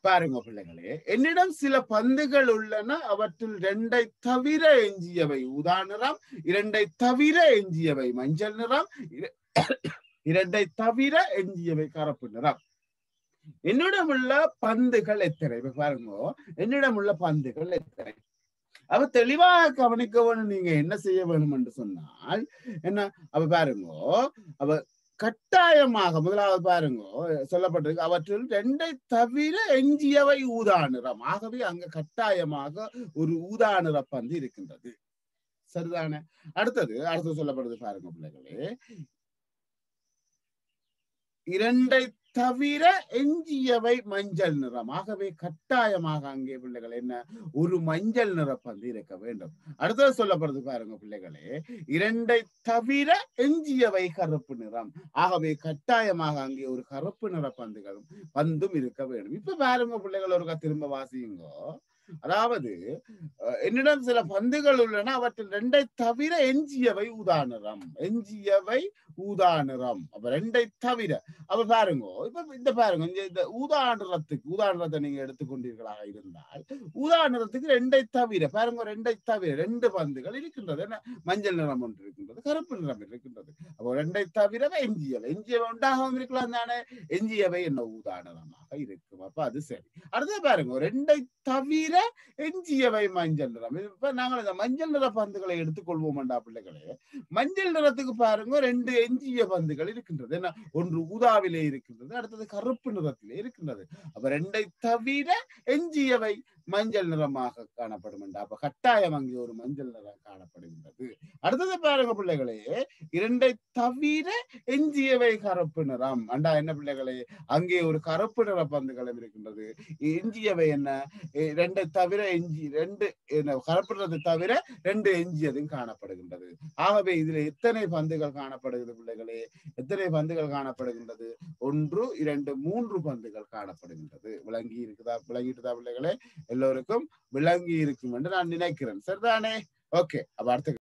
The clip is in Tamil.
பாருங்க பிள்ளைகளே என்னிடம் சில பந்துகள் உள்ளன அவற்றில் இரண்டை தவிர எஞ்சியவை ஊதா நிறம் இரண்டை தவிர எஞ்சியவை மஞ்சள் நிறம் இர- இரண்டை தவிர எஞ்சியவை கருப்பு நிறம் என்னிடம் உள்ள பந்துகள் எத்தனை இப்ப பாருங்க என்னிடம் உள்ள பந்துகள் எத்தனை அவ தெளிவாக கவனிக்க வேணும் நீங்க என்ன செய்ய வேணும் என்று சொன்னால் என்ன அவ பாருங்க அவ கட்டாயமாக முதலாவது பாருங்க சொல்லப்பட்டிருக்கு அவற்றில் ரெண்டை தவிர எஞ்சியவை ஊதா நிறம் ஆகவே அங்க கட்டாயமாக ஒரு ஊதா நிற பந்து இருக்கின்றது சரிதானே அடுத்தது அடுத்து சொல்லப்படுது பாருங்க பிள்ளைகளே இரண்டை தவிர எஞ்சியவை மஞ்சள் நிறம் ஆகவே கட்டாயமாக அங்கே பிள்ளைகள் என்ன ஒரு மஞ்சள் நிற பந்து இருக்க வேண்டும் அடுத்தது சொல்லப்படுது பாருங்க பிள்ளைகளே இரண்டை தவிர எஞ்சியவை கருப்பு நிறம் ஆகவே கட்டாயமாக அங்கே ஒரு கருப்பு நிற பந்துகளும் பந்தும் இருக்க வேண்டும் இப்ப பாருங்க பிள்ளைகள் ஒருக்கா திரும்ப வாசியுங்கோ அதாவது அஹ், என்னிடம் சில பந்துகள் உள்ளன அவற்றில் ரெண்டை தவிர எஞ்சியவை ஊதா நிறம் எஞ்சியவை ஊதா நிறம் அப்ப ரெண்டை தவிர அப்ப பாருங்க இப்ப இந்த பாருங்க இந்த- இந்த ஊதா நிறத்துக்கு ஊதா நிறத்தை நீங்க எடுத்துக்கொண்டீர்களாக இருந்தால் ஊதா நிறத்துக்கு ரெண்டை தவிர பாருங்க ரெண்டை தவிர ரெண்டு பந்துகள் இருக்கின்றது என்ன மஞ்சள் நிறம் ஒன்று இருக்கின்றது கருப்பு நிறம் இருக்கின்றது அப்போ ரெண்டை தவிர எஞ்சியவை எஞ்சியவை உண்டாகவும் இருக்கலாம் தானே எஞ்சியவை என்ன ஊதா நிறமாக இருக்கும் அப்ப அது சரி அடுத்து பாருங்க ரெண்டை தவிர எஞ்சியவை மஞ்சள் நிறம் இப்ப நாங்கள் இந்த மஞ்சள் நிற பந்துகளை எடுத்துக்கொள்வோம்டா பிள்ளைகளே மஞ்சள் நிறத்துக்கு பாருங்க ரெண்டு எஞ்சிய பந்துகள் இருக்கின்றது என்ன ஒன்று ஊதாவிலே இருக்கின்றது அடுத்தது கருப்பு நிறத்திலே இருக்கின்றது அப்ப ரெண்டை தவிர எஞ்சியவை மஞ்சள் நிறமாக காணப்படும் என்றா. அப்ப கட்டாயம் அங்கே ஒரு மஞ்சள் நிறம் காணப்படுகின்றது அடுத்தது பாருங்க பிள்ளைகளே இரண்டை தவிர எஞ்சியவை கருப்பு நிறம் அண்டா என்ன பிள்ளைகளே அங்கே ஒரு கருப்பு நிற பந்துகளும் இருக்கின்றது எஞ்சியவை என்ன எ- ரெண்டை தவிர எஞ்சி ரெண்டு என்ன, கருப்பு நிறத்தை தவிர ரெண்டு எஞ்சியதும் காணப்படுகின்றது ஆகவே இதுல எத்தனை பந்துகள் காணப்படுகிறது பிள்ளைகளே எத்தனை பந்துகள் காணப்படுகின்றது ஒன்று இரண்டு மூன்று பந்துகள் காணப்படுகின்றது விளங்கி இருக்குதா விளங்கிட்டுதா பிள்ளைகளே எல்லோருக்கும் விளங்கி இருக்கும் என்று நான் நினைக்கிறேன் சரிதானே ஓகே அப்ப அடுத்த